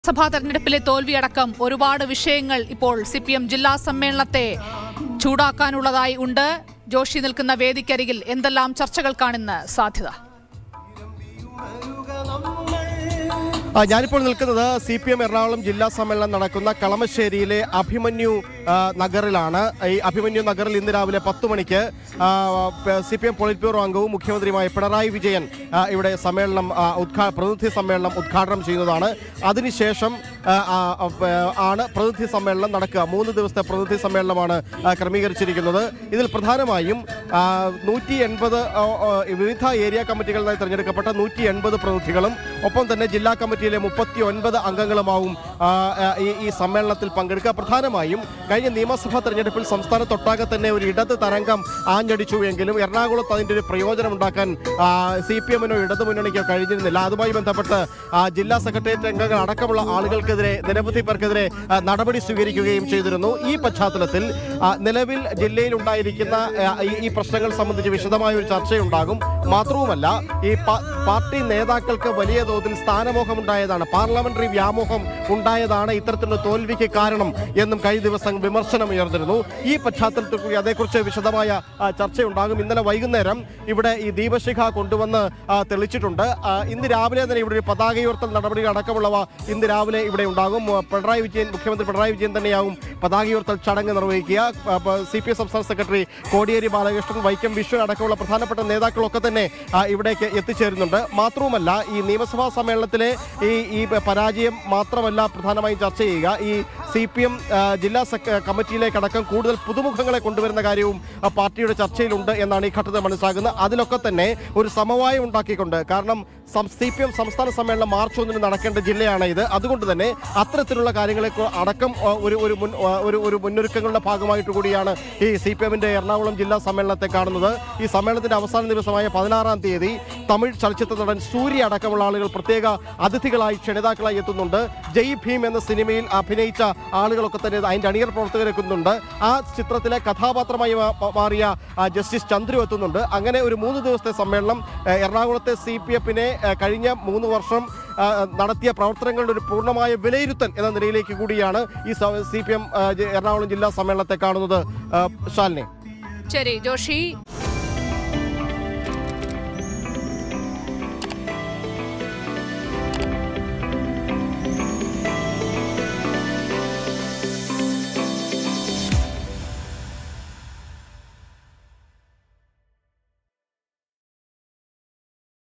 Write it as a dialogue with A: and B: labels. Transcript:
A: സഭാ തെരഞ്ഞെടുപ്പിലെ തോൽവിയടക്കം ഒരുപാട് വിഷയങ്ങൾ ഇപ്പോൾ സി പി എം ജില്ലാ സമ്മേളനത്തെ ചൂടാക്കാനുള്ളതായി ഉണ്ട് ജോഷി നിൽക്കുന്ന വേദിക്കരികിൽ എന്തെല്ലാം ചർച്ചകൾക്കാണിന്ന് സാധ്യത
B: ആ, ഞാനിപ്പോൾ നിൽക്കുന്നത് സി പി എം എറണാകുളം ജില്ലാ സമ്മേളനം നടക്കുന്ന കളമശ്ശേരിയിലെ അഭിമന്യു ആ, നഗറിലാണ് ഈ അഭിമന്യു നഗറിൽ ഇന്ന് രാവിലെ പത്ത് മണിക്ക് C P M polit bureau അംഗവും മുഖ്യമന്ത്രിയുമായ പിണറായി വിജയൻ ആ, ഇവിടെ സമ്മേളനം ആ, ഉദ്ഘാ പ്രതിനിധി സമ്മേളനം ഉദ്ഘാടനം ചെയ്യുന്നതാണ് അതിനുശേഷം ആ, ആ, ആ, ആണ് പ്രതിനിധി സമ്മേളനം നടക്കുക മൂന്ന് ദിവസത്തെ പ്രതിനിധി സമ്മേളനമാണ് ആ, ക്രമീകരിച്ചിരിക്കുന്നത് ഇതിൽ പ്രധാനമായും നൂറ്റി എൺപത് വിവിധ ഏരിയ കമ്മിറ്റികളിലായി തിരഞ്ഞെടുക്കപ്പെട്ട നൂറ്റി എൺപത് പ്രതിനിധികളും ഒപ്പം തന്നെ ജില്ലാ കമ്മിറ്റിയിലെ മുപ്പത്തി ഒൻപത് അംഗങ്ങളുമാവും ആ, ആ, ഈ ഈ സമ്മേളനത്തിൽ പങ്കെടുക്കുക പ്രധാനമായും കഴിഞ്ഞ നിയമസഭാ തെരഞ്ഞെടുപ്പിൽ സംസ്ഥാനത്തൊട്ടാകെ തന്നെ ഒരു ഇടത് തരംഗം ആഞ്ഞടിച്ചു എങ്കിലും എറണാകുളത്ത് അതിൻ്റെ ഒരു പ്രയോജനം ഉണ്ടാക്കാൻ സി പി എമ്മിനോ ഇടതു മുന്നണിക്കോ കഴിഞ്ഞിരുന്നില്ല അതുമായി ബന്ധപ്പെട്ട് ആ, ജില്ലാ സെക്രട്ടേറിയറ്റ് അംഗങ്ങൾ അടക്കമുള്ള ആളുകൾക്കെതിരെ നിരവധി പേർക്കെതിരെ ആ, നടപടി സ്വീകരിക്കുകയും ചെയ്തിരുന്നു ഈ പശ്ചാത്തലത്തിൽ ആ, നിലവിൽ ജില്ലയിൽ ഉണ്ടായിരിക്കുന്ന ആ, ഈ- ഈ പ്രശ്നങ്ങൾ സംബന്ധിച്ച് വിശദമായ ഒരു ചർച്ചയുണ്ടാകും മാത്രവുമല്ല ഈ പ- പാർട്ടി നേതാക്കൾക്ക് വലിയ തോതിൽ സ്ഥാനമോഹം ഉണ്ടായതാണ് പാർലമെന്ററി വ്യാമോഹം ഉണ്ടായതാണ് ഇത്തരത്തിലുള്ള തോൽവിക്ക് കാരണം എന്നും കഴിഞ്ഞ ദിവസം വിമർശനം ഉയർന്നിരുന്നു ഈ പശ്ചാത്തലത്തിൽ കൂടി അതേക്കുറിച്ച് വിശദമായ ആ, ചർച്ചയുണ്ടാകും ഇന്നലെ വൈകുന്നേരം ഇവിടെ ഈ ദീപശിഖ കൊണ്ടുവന്ന് ആ, തെളിച്ചിട്ടുണ്ട് ആ, ഇന്ന് രാവിലെ തന്നെ ഇവിടെ ഒരു പതാകയുയർത്തൽ നടപടി അടക്കമുള്ളവ ഇന്ന് രാവിലെ ഇവിടെ ഉണ്ടാകും ആ, പിണറായി വിജയൻ മുഖ്യമന്ത്രി പിണറായി വിജയൻ തന്നെയാവും പതാകയുയർത്തൽ ചടങ്ങ് നിർവഹിക്കുക സി പി എം സംസ്ഥാന സെക്രട്ടറി കോടിയേരി ബാലകൃഷ്ണൻ വൈക്കം വിശ്വ അടക്കമുള്ള പ്രധാനപ്പെട്ട നേതാക്കളൊക്കെ തന്നെ ആ, ഇവിടേക്ക് എത്തിച്ചേരുന്നുണ്ട് മാത്രവുമല്ല ഈ നിയമസഭാ സമ്മേളനത്തിലെ ഈ ഈ പരാജയം മാത്രമല്ല പ്രധാനമായും ചർച്ച ചെയ്യുക ഈ സി പി എം ജില്ലാ സെക്ര കമ്മിറ്റിയിലേക്കടക്കം കൂടുതൽ പുതുമുഖങ്ങളെ കൊണ്ടുവരുന്ന കാര്യവും ആ, പാർട്ടിയുടെ ചർച്ചയിലുണ്ട് എന്നാണ് ഈ ഘട്ടത്തിൽ മനസ്സിലാക്കുന്നത് അതിലൊക്കെ തന്നെ ഒരു സമവായം ഉണ്ടാക്കിക്കൊണ്ട് കാരണം സി പി എം സംസ്ഥാന സമ്മേളനം മാർച്ച് ഒന്നിന് നടക്കേണ്ട ജില്ലയാണ് ഇത് അതുകൊണ്ട് തന്നെ അത്തരത്തിലുള്ള കാര്യങ്ങളെ കു- അടക്കം ആ, ഒരു ഒരു മുൻ ആ, ഒരു ഒരു മുന്നൊരുക്കങ്ങളുടെ ഭാഗമായിട്ട് കൂടിയാണ് ഈ സി പി എമ്മിന്റെ എറണാകുളം ജില്ലാ സമ്മേളനത്തെ കാണുന്നത് ഈ സമ്മേളനത്തിന്റെ അവസാന ദിവസമായ പതിനാറാം തീയതി തമിഴ് ചലച്ചിത്ര നടൻ സൂര്യ അടക്കമുള്ള ആളുകൾ പ്രത്യേക അതിഥികളായി ക്ഷണിതാക്കളായി എത്തുന്നുണ്ട് ജയ് ഭീം എന്ന സിനിമയിൽ അഭിനയിച്ച ആളുകളൊക്കെ തന്നെ അതിന്റെ അണിയർ പ്രവർത്തകർ എത്തുന്നുണ്ട് ആ ചിത്രത്തിലെ കഥാപാത്രമായി മാ- മാറിയ ആ, ജസ്റ്റിസ് ചന്ദ്രു എത്തുന്നുണ്ട് അങ്ങനെ ഒരു മൂന്ന് ദിവസത്തെ സമ്മേളനം ഏഹ്, എറണാകുളത്തെ സി പി എഫിനെ കഴിഞ്ഞ മൂന്ന് വർഷം ആ, നടത്തിയ പ്രവർത്തനങ്ങളുടെ ഒരു പൂർണ്ണമായ വിലയിരുത്തൽ എന്ന നിലയിലേക്ക് കൂടിയാണ് ഈ സി പി എം എറണാകുളം ജില്ലാ സമ്മേളനത്തെ കാണുന്നത് ആ, ശാലിനി
A: ശരി ജോഷി